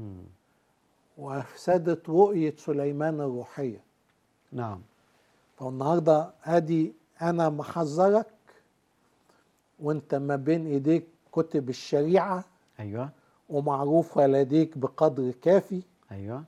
مم. وافسدت رؤيه سليمان الروحيه نعم فالنهارده ادي انا محذرك وانت ما بين ايديك كتب الشريعه ايوه ومعروفه لديك بقدر كافي ايوه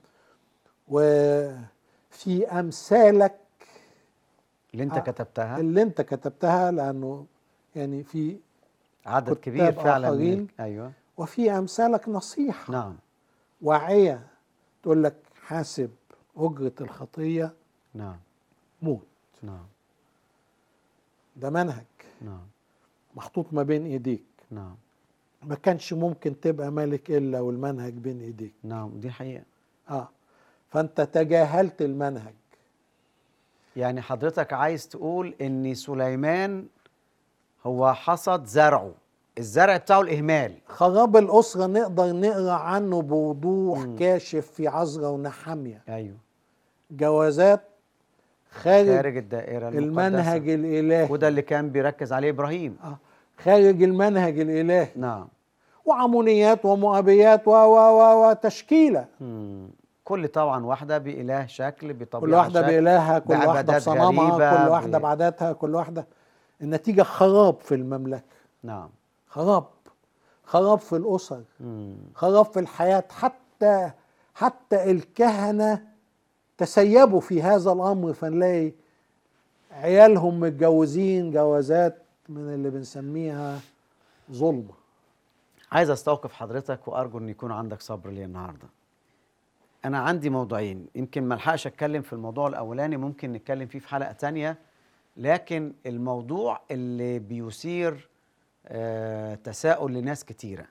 وفي امثالك اللي انت آه، كتبتها اللي انت كتبتها لانه يعني في عدد كتاب كبير فعلا من آخرين. ال- ايوه وفي امثالك نصيحه نعم واعيه تقول لك حاسب اجره الخطيه نعم موت نعم ده منهج نعم محطوط ما بين ايديك نعم ما كانش ممكن تبقى ملك الا والمنهج بين ايديك نعم دي حقيقة اه فانت تجاهلت المنهج يعني حضرتك عايز تقول ان سليمان هو حصد زرعه الزرع بتاعه الاهمال خراب الاسره نقدر نقرا عنه بوضوح مم. كاشف في عزرا ونحاميه ايوه جوازات خارج, خارج الدائرة المقدسة المنهج الالهي وده اللي كان بيركز عليه ابراهيم آه. خارج المنهج الالهي نعم وعمونيات ومؤابيات و و و وتشكيله مم. كل طبعا واحدة بإله شكل بطبيعة كل واحده شكل بإلهها كل واحده بعبادات بصنمها غريبة، كل واحده ب- بعاداتها كل واحده النتيجه خراب في المملكه نعم خراب خراب في الاسر مم. خراب في الحياه حتى حتى الكهنه تسيبوا في هذا الامر فنلاقي عيالهم متجوزين جوازات من اللي بنسميها ظلمه عايز استوقف حضرتك وارجو ان يكون عندك صبر لي النهارده انا عندي موضوعين يمكن ما الحقش اتكلم في الموضوع الاولاني ممكن نتكلم فيه في حلقه تانية لكن الموضوع اللي بيثير آه تساؤل لناس كتيره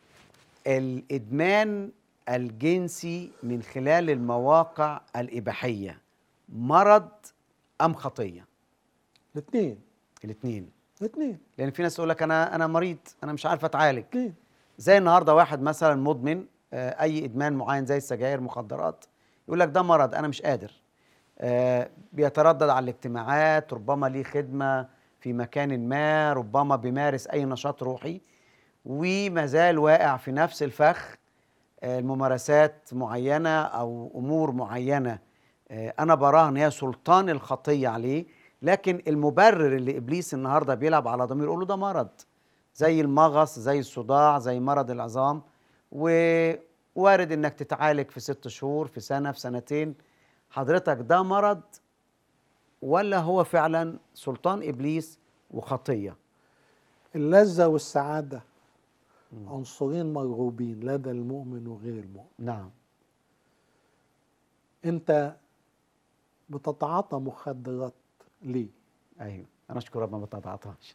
الادمان الجنسي من خلال المواقع الاباحيه مرض ام خطيه الاثنين الاثنين الاثنين لان في ناس تقول لك انا انا مريض انا مش عارف اتعالج الاثنين زي النهارده واحد مثلا مدمن آه، اي ادمان معين زي السجاير مخدرات يقول لك ده مرض انا مش قادر آه، بيتردد على الاجتماعات ربما ليه خدمه في مكان ما ربما بيمارس اي نشاط روحي وما زال واقع في نفس الفخ آه، الممارسات معينه او امور معينه آه، انا براها ان هي سلطان الخطيه عليه لكن المبرر اللي ابليس النهارده بيلعب على ضميره يقول له ده مرض زي المغص زي الصداع زي مرض العظام ووارد انك تتعالج في ست شهور في سنه في سنتين حضرتك ده مرض ولا هو فعلا سلطان ابليس وخطيه اللذة والسعادة عنصرين مرغوبين لدى المؤمن وغير المؤمن نعم انت بتتعاطى مخدرات ليه ايوه انا اشكر ربنا ما بتتعاطاش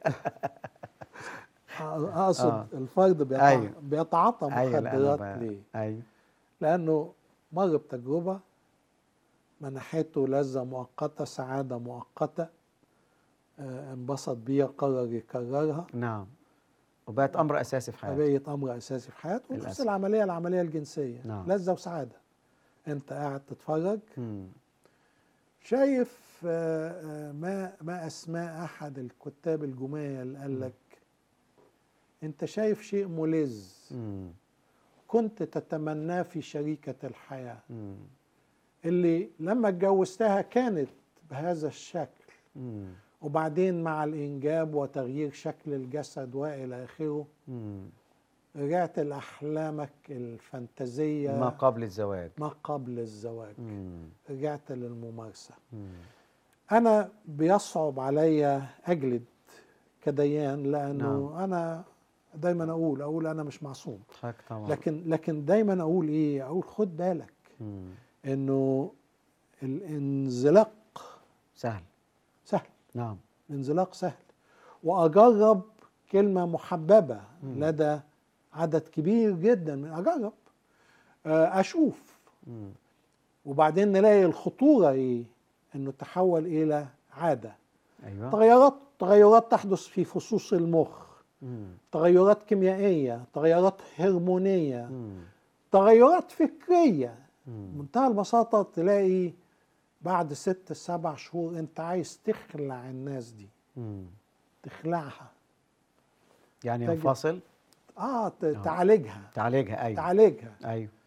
اقصد آه. الفرد بيتع... أيوة. بيتعاطى ايوه لا مخدرات أنا ب- ليه ايوه لانه مر بتجربة منحته لذة مؤقتة سعادة مؤقتة آه، انبسط بيها قرر يكررها نعم وبقت امر اساسي في حياتي بقيت امر اساسي في حياته ونفس للأسف. العمليه العمليه الجنسيه نعم. لذه وسعاده انت قاعد تتفرج مم. شايف آه، آه، ما ما اسماء احد الكتاب الجمال قال لك انت شايف شيء ملذ مم. كنت تتمناه في شريكه الحياه مم. اللي لما اتجوزتها كانت بهذا الشكل مم. وبعدين مع الانجاب وتغيير شكل الجسد والى اخره مم. رجعت لاحلامك الفانتازيه ما قبل الزواج ما قبل الزواج مم. رجعت للممارسة مم. أنا بيصعب عليا أجلد كديان لأنه نعم. أنا دايما أقول أقول أنا مش معصوم حضرتك طبعا لكن لكن دايما أقول إيه أقول خد بالك مم. إنه الانزلاق سهل سهل نعم الانزلاق سهل وأجرب كلمة محببة مم. لدى عدد كبير جدا من أجرب آه، أشوف مم. وبعدين نلاقي الخطورة إيه إنه تحول إلى عادة ايوه تغيرات تغيرات تحدث في فصوص المخ مم. تغيرات كيميائية تغيرات هرمونية مم. تغيرات فكرية مم. منتهى البساطة تلاقي بعد ست سبع شهور انت عايز تخلع الناس دي مم. تخلعها يعني تجد- ينفصل اه ت- تعالجها تعالجها ايوه تعالجها ايوه